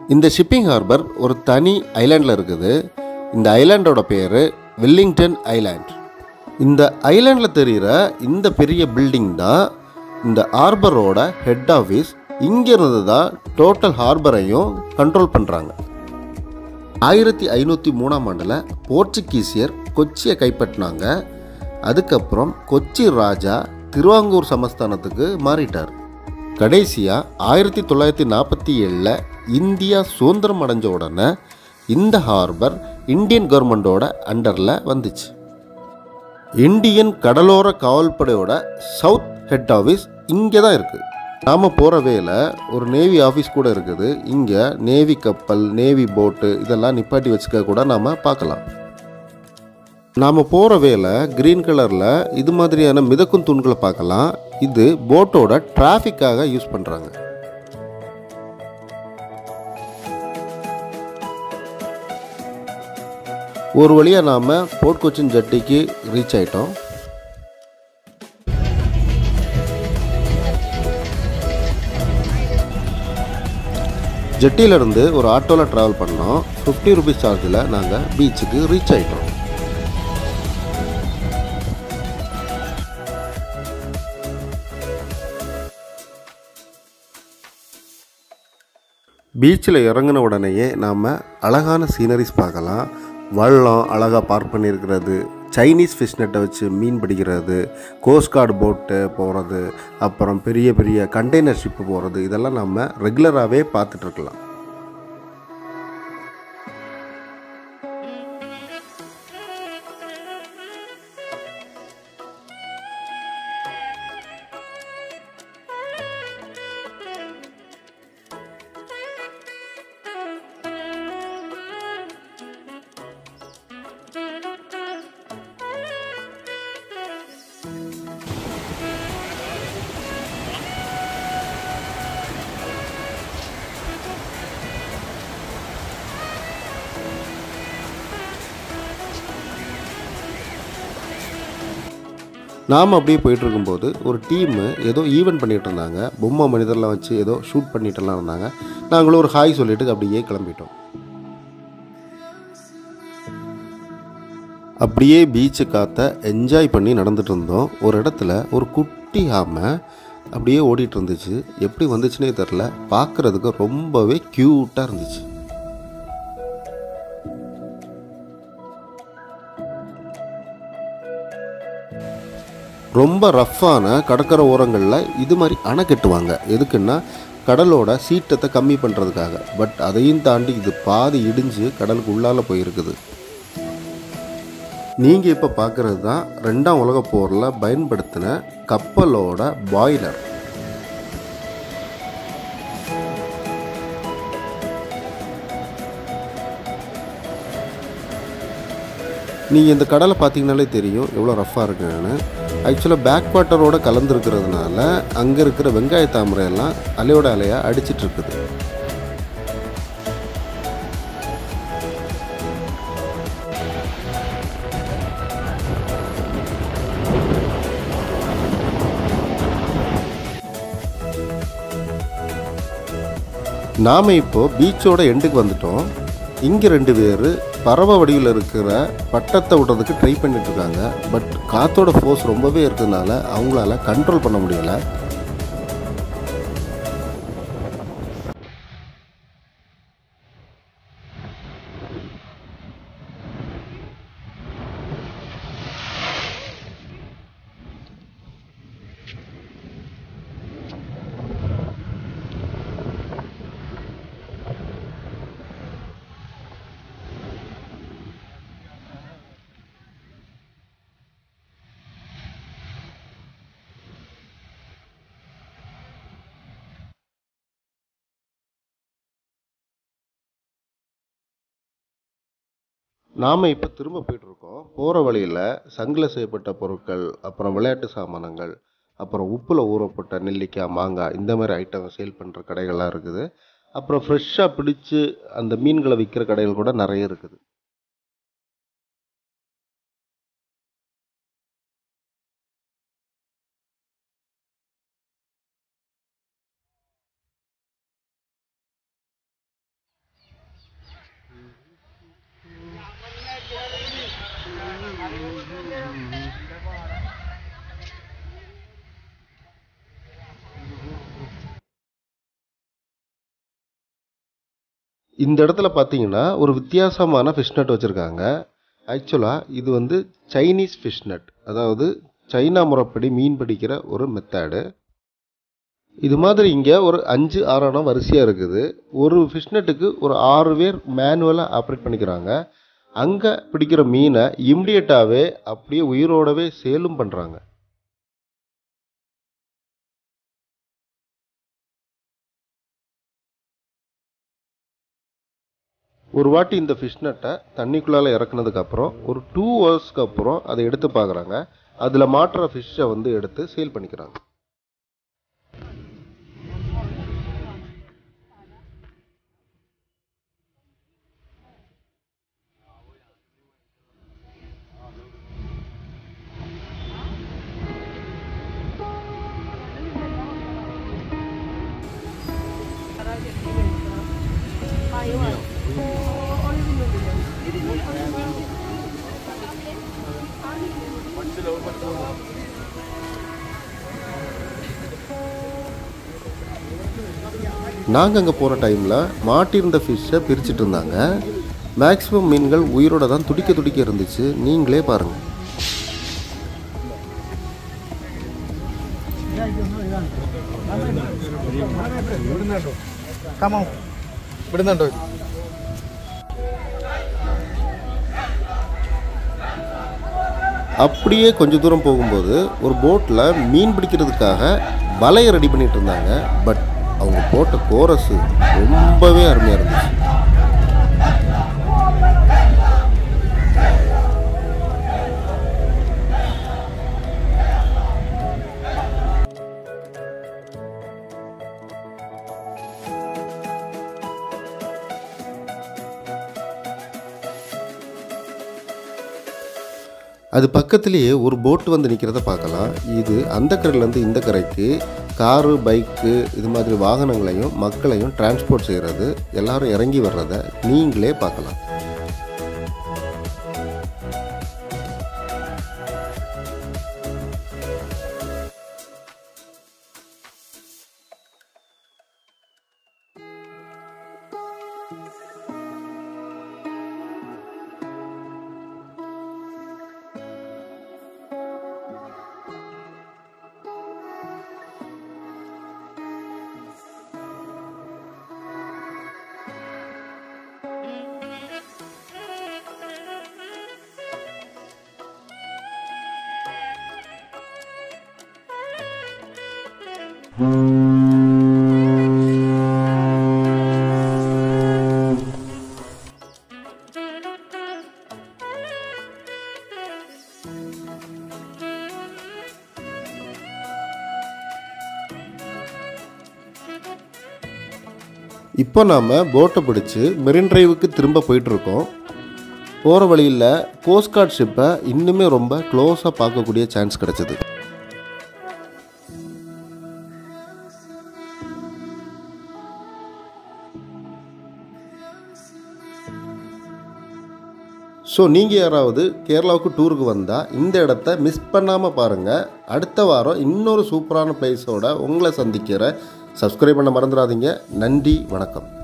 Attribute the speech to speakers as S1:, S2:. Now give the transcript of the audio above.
S1: இந்த shipping harbour ஒரு தனி ஐலாண்டில் இருக்குது இந்த ஐலாண்டோட பேர் வெல்லிங்டன் ஐலாண்ட் இந்த ஐலாண்டில் தெரிகிற இந்த பெரிய பில்டிங் தான் இந்த ஹார்பரோட ஹெட் ஆஃபீஸ் இங்கிருந்து தான் டோட்டல் ஹார்பரையும் கண்ட்ரோல் பண்ணுறாங்க ஆயிரத்தி ஐநூற்றி மூணாம் ஆண்டில் போர்ச்சுகீசியர் கொச்சியை கைப்பற்றினாங்க அதுக்கப்புறம் கொச்சி ராஜா திருவாங்கூர் சமஸ்தானத்துக்கு மாறிட்டார் கடைசியாக ஆயிரத்தி தொள்ளாயிரத்தி நாற்பத்தி ஏழில் இந்தியா சுதந்திரம் அடைஞ்ச உடனே இந்த ஹார்பர் இந்தியன் கவர்மெண்டோட அண்டரில் வந்துச்சு இந்தியன் கடலோர காவல்படையோட சவுத் ஹெட் ஆஃபீஸ் இங்கே தான் இருக்குது நாம் போகிற வேல ஒரு நேவி ஆஃபீஸ் கூட இருக்குது இங்கே நேவி கப்பல் நேவி போட்டு இதெல்லாம் நிப்பாட்டி வச்சுக்க கூட நாம் பார்க்கலாம் நாம் போகிற வேலை க்ரீன் கலரில் இது மாதிரியான மிதக்கும் தூண்களை பார்க்கலாம் இது போட்டோட டிராஃபிக்காக யூஸ் பண்ணுறாங்க ஒரு வழியாக நாம் போர்ட் கொச்சின் ஜட்டிக்கு ரீச் ஆயிட்டோம் ஜெட்டியிலேருந்து ஒரு ஆட்டோவில் ட்ராவல் பண்ணோம் ஃபிஃப்டி ருபீஸ் சார்ஜில் நாங்கள் பீச்சுக்கு ரீச் ஆயிட்டோம் பீச்சில் இறங்கின உடனேயே நாம் அழகான சீனரிஸ் பார்க்கலாம் வள்ளம் அழகாக பார்க் பண்ணியிருக்கிறது சைனீஸ் ஃபிஷ் நெட்டை வச்சு மீன் பிடிக்கிறது கோஸ்ட் கார்டு போட்டு போகிறது அப்புறம் பெரிய பெரிய கண்டெய்னர் ஷிப்பு போகிறது இதெல்லாம் நம்ம ரெகுலராகவே பார்த்துட்ருக்கலாம் நாம் அப்படியே போயிட்டு இருக்கும்போது ஒரு டீமு ஏதோ ஈவெண்ட் பண்ணிகிட்டு இருந்தாங்க பொம்மை மனிதர்லாம் வச்சு ஏதோ ஷூட் பண்ணிட்டுலாம் இருந்தாங்க நாங்களும் ஒரு ஹாய் சொல்லிட்டு அப்படியே கிளம்பிட்டோம் அப்படியே பீச்சு காற்ற என்ஜாய் பண்ணி நடந்துட்டு இருந்தோம் ஒரு இடத்துல ஒரு குட்டி ஆமை அப்படியே ஓடிட்டு இருந்துச்சு எப்படி வந்துச்சுனே தெரில பார்க்குறதுக்கு ரொம்பவே க்யூட்டாக இருந்துச்சு ரொம்ப ரஃப்பான கடற்கரை ஓரங்களில் இது மாதிரி அணை கட்டுவாங்க எதுக்குன்னா கடலோட சீற்றத்தை கம்மி பண்ணுறதுக்காக பட் அதையும் தாண்டி இது பாதி இடிஞ்சு கடலுக்கு உள்ளால போயிருக்குது நீங்கள் இப்போ பார்க்குறது தான் ரெண்டாம் உலக போரில் பயன்படுத்தின கப்பலோட பாய்லர் நீங்கள் இந்த கடலை பார்த்தீங்கனாலே தெரியும் எவ்வளோ ரஃப்பாக இருக்குன்னு ஆக்சுவலாக பேக் வாட்டரோட கலந்துருக்கிறதுனால அங்கே இருக்கிற வெங்காய தாமரை எல்லாம் அலையோட அலையாக அடிச்சிட்டு இருக்குது நாம் இப்போ பீச்சோட எண்டுக்கு வந்துட்டோம் இங்கே ரெண்டு பேர் பறவை வடிவில் இருக்கிற பட்டத்தை விடுறதுக்கு ட்ரை பண்ணிட்டு இருக்காங்க பட் காத்தோட ஃபோர்ஸ் ரொம்பவே இருக்கிறதுனால அவங்களால கண்ட்ரோல் பண்ண முடியலை நாம் இப்போ திரும்ப போயிட்டுருக்கோம் போகிற வழியில் சங்கில் செய்யப்பட்ட பொருட்கள் அப்புறம் விளையாட்டு சாமானங்கள் அப்புறம் உப்பில் ஊறப்பட்ட நெல்லிக்காய் மாங்காய் இந்த மாதிரி ஐட்டம் சேல் பண்ணுற கடைகள்லாம் இருக்குது அப்புறம் ஃப்ரெஷ்ஷாக பிடிச்சு அந்த மீன்களை விற்கிற கடைகள் கூட நிறைய இருக்குது இந்த இடத்துல பார்த்தீங்கன்னா ஒரு வித்தியாசமான ஃபிஷ் நட் வச்சுருக்காங்க ஆக்சுவலாக இது வந்து சைனீஸ் ஃபிஷ் நட் அதாவது சைனா முறைப்படி மீன் பிடிக்கிற ஒரு மெத்தடு இது மாதிரி இங்கே ஒரு அஞ்சு ஆறானம் வரிசையாக இருக்குது ஒரு ஃபிஷ் நட்டுக்கு ஒரு ஆறு பேர் மேனுவலாக ஆப்ரேட் பண்ணிக்கிறாங்க அங்கே பிடிக்கிற மீனை இம்மிடியட்டாகவே அப்படியே உயிரோடவே சேலும் பண்ணுறாங்க ஒரு வாட்டி இந்த ஃபிஷ் நட்டை தண்ணிக்குள்ளால இறக்குனதுக்கப்புறம் ஒரு டூ ஹவர்ஸ்க்கு அப்புறம் அதை எடுத்து பார்க்குறாங்க அதில் மாட்டுற ஃபிஷ்ஷை வந்து எடுத்து சேல் பண்ணிக்கிறாங்க நாங்கள் அங்கே போகிற டைமில் மாட்டிருந்த ஃபிஷ்ஷை பிரிச்சுட்டு இருந்தாங்க மேக்ஸிமம் மீன்கள் உயிரோட தான் துடிக்க துடிக்க இருந்துச்சு நீங்களே பாருங்கள்
S2: കമോ ഇവിടുന്നുണ്ടോ
S1: அப்படியே கொஞ்ச தூரம் போகும்போது ஒரு போட்டில் மீன் பிடிக்கிறதுக்காக வலையை ரெடி பண்ணிட்டு இருந்தாங்க பட் அவங்க போட்ட கோரஸு ரொம்பவே அருமையாக இருந்துச்சு அது பக்கத்துலேயே ஒரு போட் வந்து நிற்கிறத பார்க்கலாம் இது அந்த கரையிலேருந்து இந்த கரைக்கு காரு பைக்கு இது மாதிரி வாகனங்களையும் மக்களையும் டிரான்ஸ்போர்ட் செய்கிறது எல்லாரும் இறங்கி வர்றதை நீங்களே பார்க்கலாம் இப்போ நாம் போட்டை பிடிச்சி மெரின் டிரைவுக்கு திரும்ப போயிட்டுருக்கோம் போகிற வழியில் கோஸ்ட் கார்ட் ஷிப்பை இன்னுமே ரொம்ப க்ளோஸாக பார்க்கக்கூடிய சான்ஸ் கிடச்சிது ஸோ நீங்கள் யாராவது கேரளாவுக்கு டூருக்கு வந்தால் இந்த இடத்த மிஸ் பண்ணாமல் பாருங்கள் அடுத்த வாரம் இன்னொரு சூப்பரான பிளேஸோட உங்களை சந்திக்கிற சப்ஸ்கிரைப் பண்ண மறந்துடாதீங்க நன்றி வணக்கம்